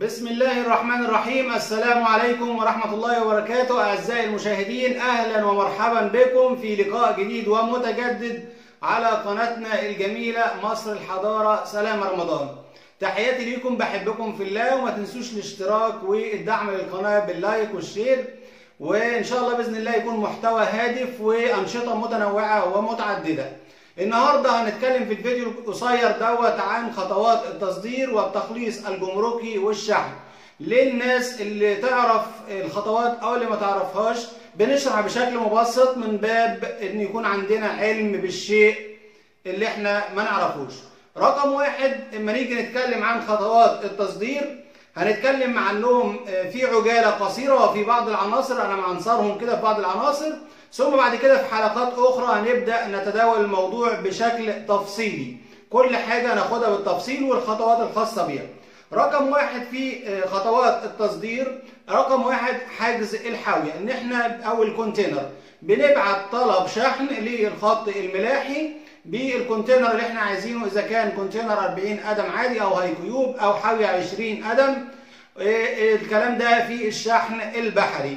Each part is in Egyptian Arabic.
بسم الله الرحمن الرحيم السلام عليكم ورحمة الله وبركاته أعزائي المشاهدين أهلا ومرحبا بكم في لقاء جديد ومتجدد على قناتنا الجميلة مصر الحضارة سلام رمضان تحياتي ليكم بحبكم في الله وما تنسوش الاشتراك والدعم للقناة باللايك والشير وإن شاء الله بإذن الله يكون محتوى هادف وأنشطة متنوعة ومتعددة النهارده هنتكلم في الفيديو القصير دوت عن خطوات التصدير والتخليص الجمركي والشحن للناس اللي تعرف الخطوات او اللي ما تعرفهاش بنشرح بشكل مبسط من باب ان يكون عندنا علم بالشيء اللي احنا ما نعرفوش رقم واحد اما نيجي نتكلم عن خطوات التصدير هنتكلم عنهم في عجاله قصيره وفي بعض العناصر انا معنصرهم كده في بعض العناصر ثم بعد كده في حلقات اخرى هنبدا نتداول الموضوع بشكل تفصيلي كل حاجه ناخدها بالتفصيل والخطوات الخاصه بيها رقم واحد في خطوات التصدير رقم واحد حجز الحاويه ان احنا او الكونتينر بنبعت طلب شحن للخط الملاحي بالكونتينر اللي احنا عايزينه اذا كان كونتينر 40 قدم عادي او هايكيوب او حاويه 20 قدم الكلام ده في الشحن البحري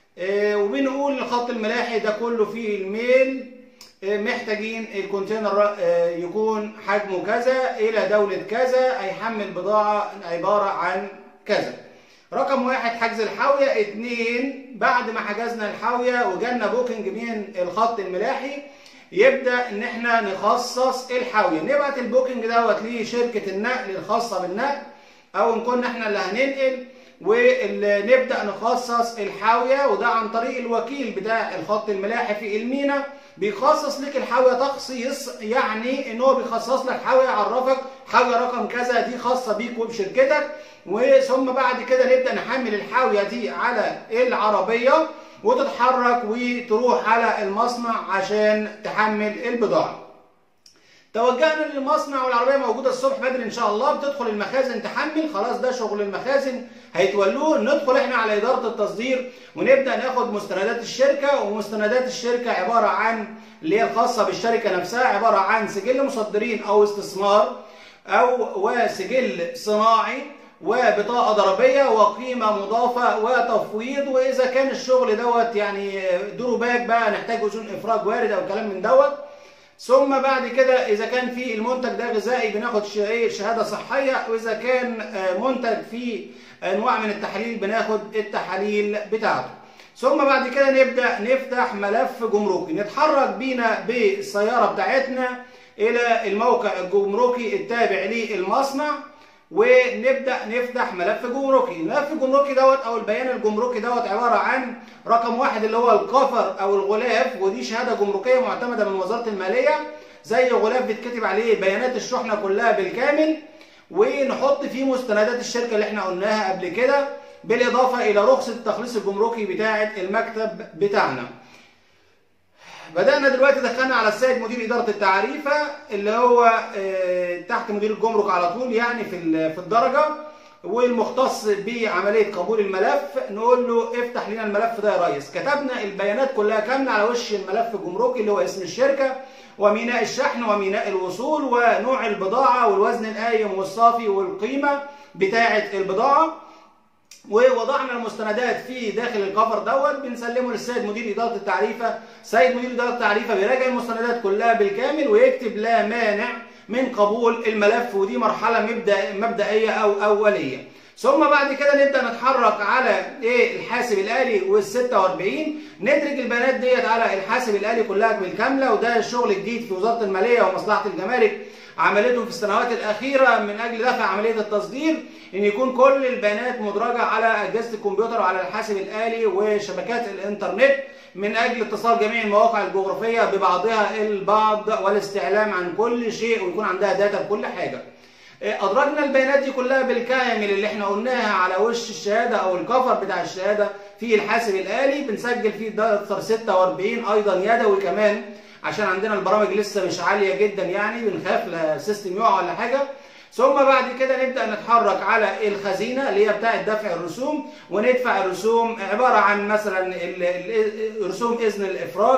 وبنقول الخط الملاحي ده كله فيه الميل محتاجين الكونتينر يكون حجمه كذا الى دولة كذا هيحمل بضاعة عبارة عن كذا رقم واحد حجز الحاوية اتنين بعد ما حجزنا الحاوية وجالنا بوكينج من الخط الملاحي يبدأ ان احنا نخصص الحاوية نبعت البوكينج دوت لشركة النقل الخاصة بالنقل او ان كنا احنا اللي هننقل ونبدا نخصص الحاويه وده عن طريق الوكيل بتاع الخط الملاحي في المينا بيخصص لك الحاويه تخصيص يعني ان هو بيخصص لك حاويه يعرفك حاويه رقم كذا دي خاصه بيك وبشركتك وثم بعد كده نبدا نحمل الحاويه دي على العربيه وتتحرك وتروح على المصنع عشان تحمل البضاعه توجهنا للمصنع والعربيه موجوده الصبح بدري ان شاء الله بتدخل المخازن تحمل خلاص ده شغل المخازن هيتولوه ندخل احنا على اداره التصدير ونبدا ناخد مستندات الشركه ومستندات الشركه عباره عن اللي هي الخاصه بالشركه نفسها عباره عن سجل مصدرين او استثمار او وسجل صناعي وبطاقه ضريبيه وقيمه مضافه وتفويض واذا كان الشغل دوت يعني دروباك بقى نحتاج اذون افراج وارد او كلام من دوت ثم بعد كده اذا كان في المنتج ده غذائي بناخد شهاده صحيه واذا كان منتج فيه انواع من التحاليل بناخد التحاليل بتاعته ثم بعد كده نبدا نفتح ملف جمركي نتحرك بينا بالسياره بتاعتنا الى الموقع الجمركي التابع للمصنع ونبدا نفتح ملف جمركي الملف الجمركي دوت او البيان الجمركي دوت عباره عن رقم واحد اللي هو القفر او الغلاف ودي شهاده جمركيه معتمده من وزاره الماليه زي غلاف بيتكتب عليه بيانات الشحنه كلها بالكامل ونحط فيه مستندات الشركه اللي احنا قلناها قبل كده بالاضافه الى رخصه التخليص الجمركي بتاعه المكتب بتاعنا بدأنا دلوقتي دخلنا على السيد مدير إدارة التعريفة اللي هو تحت مدير الجمرك على طول يعني في في الدرجة والمختص بعملية قبول الملف نقول له افتح لنا الملف ده يا ريس كتبنا البيانات كلها كاملة على وش الملف الجمركي اللي هو اسم الشركة وميناء الشحن وميناء الوصول ونوع البضاعة والوزن القايم والصافي والقيمة بتاعة البضاعة ووضعنا المستندات في داخل الكفر دوت بنسلمه للسيد مدير اداره التعريفه، سيد مدير اداره التعريفه بيراجع المستندات كلها بالكامل ويكتب لا مانع من قبول الملف ودي مرحله مبدا مبدئيه او اوليه. ثم بعد كده نبدا نتحرك على ايه الحاسب الالي وال 46 ندرج البيانات ديت على الحاسب الالي كلها بالكامله وده شغل جديد في وزاره الماليه ومصلحه الجمارك عملته في السنوات الأخيرة من أجل دفع عملية التصدير إن يكون كل البيانات مدرجة على أجهزة الكمبيوتر وعلى الحاسب الآلي وشبكات الإنترنت من أجل اتصال جميع المواقع الجغرافية ببعضها البعض والاستعلام عن كل شيء ويكون عندها داتا بكل حاجة. أدرجنا البيانات دي كلها بالكامل اللي احنا قلناها على وش الشهادة أو الكفر بتاع الشهادة في الحاسب الآلي بنسجل فيه دفتر 46 أيضا يدوي كمان عشان عندنا البرامج لسه مش عاليه جدا يعني بنخاف لا سيستم يقع ولا حاجه ثم بعد كده نبدا نتحرك على الخزينه اللي هي بتاعه دفع الرسوم وندفع الرسوم عباره عن مثلا رسوم اذن الافراج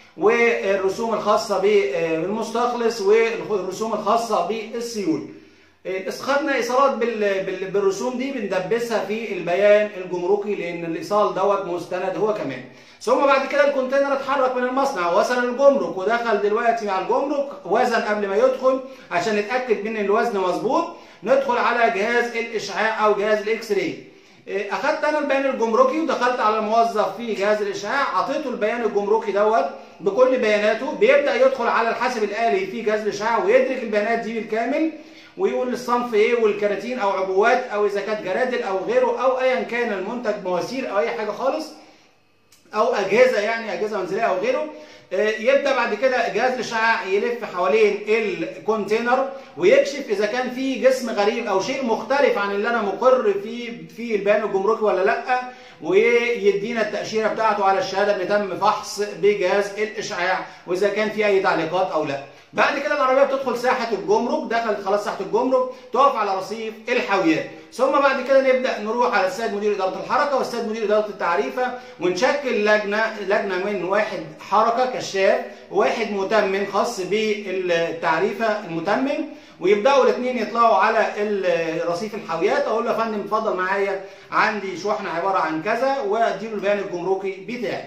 والرسوم الخاصه بالمستخلص والرسوم الخاصه بالسيول خدنا ايصالات بال... بال... بالرسوم دي بندبسها في البيان الجمركي لان الايصال دوت مستند هو كمان ثم بعد كده الكونتينر اتحرك من المصنع وصل الجمرك ودخل دلوقتي مع الجمرك وزن قبل ما يدخل عشان نتاكد من ان الوزن مظبوط ندخل على جهاز الاشعاع او جهاز الاكس راي اخدت انا البيان الجمركي ودخلت على الموظف في جهاز الاشعاع اعطيته البيان الجمركي دوت بكل بياناته بيبدا يدخل على الحاسب الالي في جهاز الاشعاع ويدرك البيانات دي بالكامل ويقول الصنف ايه والكراتين او عبوات او اذا كانت جرادل او غيره او ايا كان المنتج مواسير او اي حاجه خالص او اجهزه يعني اجهزه منزليه او غيره يبدا بعد كده جهاز الاشعاع يلف حوالين الكونتينر ويكشف اذا كان في جسم غريب او شيء مختلف عن اللي انا مقر فيه في البيان الجمركي ولا لا ويدينا التاشيره بتاعته على الشهاده ان تم فحص بجهاز الاشعاع واذا كان في اي تعليقات او لا. بعد كده العربيه بتدخل ساحه الجمرك دخلت خلاص ساحه الجمرك تقف على رصيف الحاويات ثم بعد كده نبدا نروح على السيد مدير اداره الحركه والسيد مدير اداره التعريفه ونشكل لجنه لجنه من واحد حركه كشاف وواحد متمم خاص بالتعريفه المتمم ويبداوا الاثنين يطلعوا على رصيف الحاويات اقول له يا فندم اتفضل معايا عندي شحنه عباره عن كذا واديله البيان الجمركي بتاعي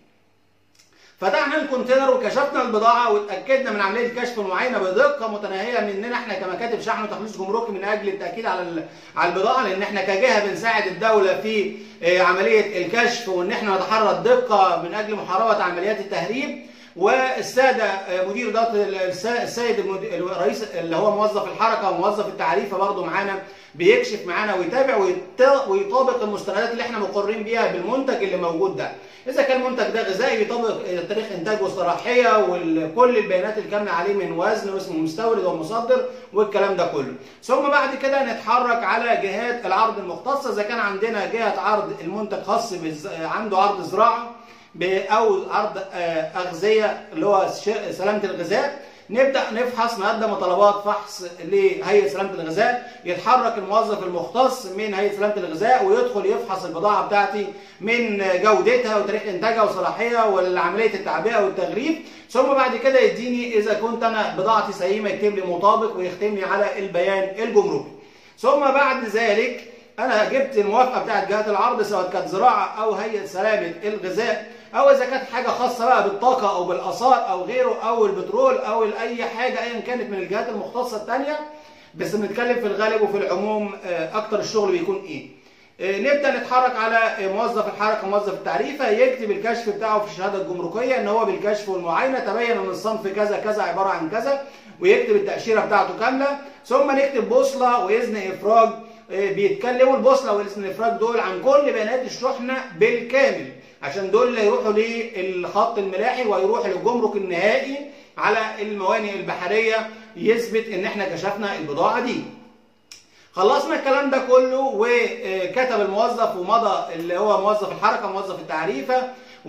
فتحنا الكونتينر وكشفنا البضاعه واتاكدنا من عمليه الكشف المعاينه بدقه متناهيه مننا احنا كمكاتب شحن وتخليص جمركي من اجل التاكيد على على البضاعه لان احنا كجهه بنساعد الدوله في عمليه الكشف وان احنا نتحرى الدقه من اجل محاربه عمليات التهريب والساده مدير اداره السيد الرئيس اللي هو موظف الحركه وموظف التعريفه برضه معانا بيكشف معانا ويتابع ويطابق المستندات اللي احنا مقرين بيها بالمنتج اللي موجود ده اذا كان المنتج ده غذائي بيطابق تاريخ انتاج والصلاحيه وكل البيانات الكامله عليه من وزن واسم المستورد والمصدر والكلام ده كله ثم بعد كده نتحرك على جهات العرض المختصه اذا كان عندنا جهه عرض المنتج خاص عنده عرض زراعه او عرض اغذيه اللي هو سلامه الغذاء نبدا نفحص نقدم طلبات فحص لهيئه سلامه الغذاء يتحرك الموظف المختص من هيئه سلامه الغذاء ويدخل يفحص البضاعه بتاعتي من جودتها وتاريخ انتاجها وصلاحيتها وعمليه التعبئه والتغليف ثم بعد كده يديني اذا كنت انا بضاعتي سليمه يكتب لي مطابق ويختم لي على البيان الجمركي ثم بعد ذلك انا جبت الموافقه بتاعت جهات العرض سواء كانت زراعه او هيئه سلامه الغذاء او اذا كانت حاجه خاصه بقى بالطاقه او بالاثار او غيره او البترول او اي حاجه ايا كانت من الجهات المختصه الثانيه بس بنتكلم في الغالب وفي العموم اكتر الشغل بيكون ايه نبدا نتحرك على موظف الحركه موظف التعريفه يكتب الكشف بتاعه في الشهاده الجمركيه ان هو بالكشف والمعاينه تبين ان الصنف كذا كذا عباره عن كذا ويكتب التاشيره بتاعته كامله ثم نكتب بوصله واذن افراج بيتكلموا البوصله واذن الافراج دول عن كل بيانات الشحنه بالكامل عشان دول اللي يروحوا للخط الملاحي ويروح للجمرك النهائي على الموانئ البحريه يثبت ان احنا كشفنا البضاعه دي. خلصنا الكلام ده كله وكتب الموظف ومضى اللي هو موظف الحركه موظف التعريفه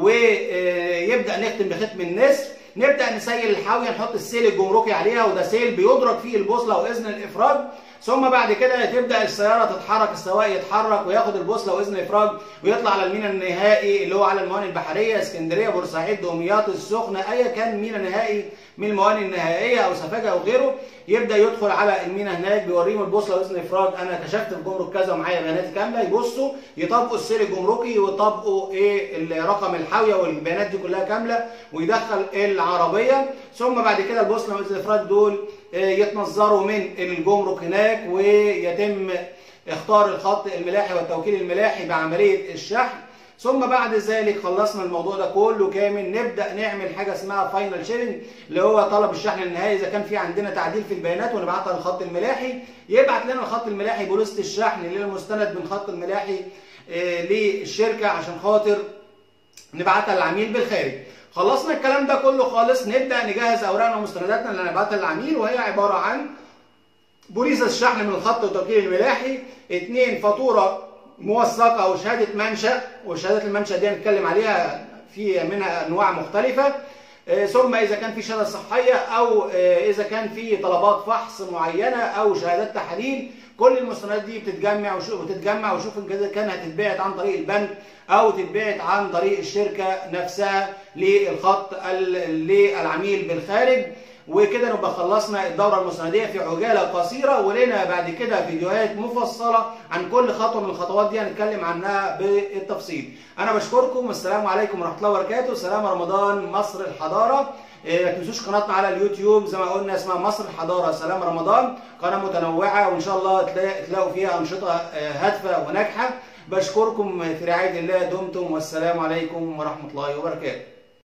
ويبدا نختم بختم النسر نبدا نسيل الحاويه نحط السيل الجمركي عليها وده سيل بيدرك فيه البوصله واذن الافراج ثم بعد كده تبدا السياره تتحرك السواق يتحرك وياخد البوصله واذن افراج ويطلع على الميناء النهائي اللي هو على الموانئ البحريه اسكندريه بورسعيد دمياط السخنه ايا كان ميناء نهائي من الموانئ النهائيه او سفاجه او غيره يبدا يدخل على الميناء هناك بيوريهم البوصله واذن افراج انا كشفت الجمرك كذا ومعايا بياناتي كامله يبصوا يطبقوا السير الجمركي ويطبقوا ايه رقم الحاويه والبيانات دي كلها كامله ويدخل العربيه ثم بعد كده البوصله واذن افراج دول يتنظروا من الجمرك هناك ويتم اختار الخط الملاحي والتوكيل الملاحي بعمليه الشحن ثم بعد ذلك خلصنا الموضوع ده كله كامل نبدا نعمل حاجه اسمها فاينل شيرنج اللي هو طلب الشحن النهائي اذا كان في عندنا تعديل في البيانات ونبعتها للخط الملاحي يبعت لنا الخط الملاحي بوليسه الشحن اللي المستند من الخط الملاحي للشركه عشان خاطر نبعتها للعميل بالخارج خلصنا الكلام ده كله خالص نبدا نجهز اوراقنا ومستنداتنا اللي هنبعتها للعميل وهي عباره عن بوليصه الشحن من الخط والتوكيل الملاحي اثنين فاتوره موثقه وشهاده منشا وشهاده المنشا دي هنتكلم عليها في منها انواع مختلفه ثم اذا كان في شهاده صحيه او اذا كان في طلبات فحص معينه او شهادات تحاليل كل المستندات دي بتتجمع وتتجمع وشوف اذا كان هتتبعت عن طريق البنك او تتبعت عن طريق الشركه نفسها للخط للعميل بالخارج وكده نبقى خلصنا الدوره المسنديه في عجاله قصيره ولنا بعد كده فيديوهات مفصله عن كل خطوه من الخطوات دي هنتكلم عنها بالتفصيل انا بشكركم والسلام عليكم ورحمه الله وبركاته سلام رمضان مصر الحضاره إيه، ما تنسوش قناتنا على اليوتيوب زي ما قلنا اسمها مصر الحضاره سلام رمضان قناه متنوعه وان شاء الله تلاقي- تلاقوا فيها انشطه آه، هادفه وناجحه بشكركم في رعايه الله دمتم والسلام عليكم ورحمه الله وبركاته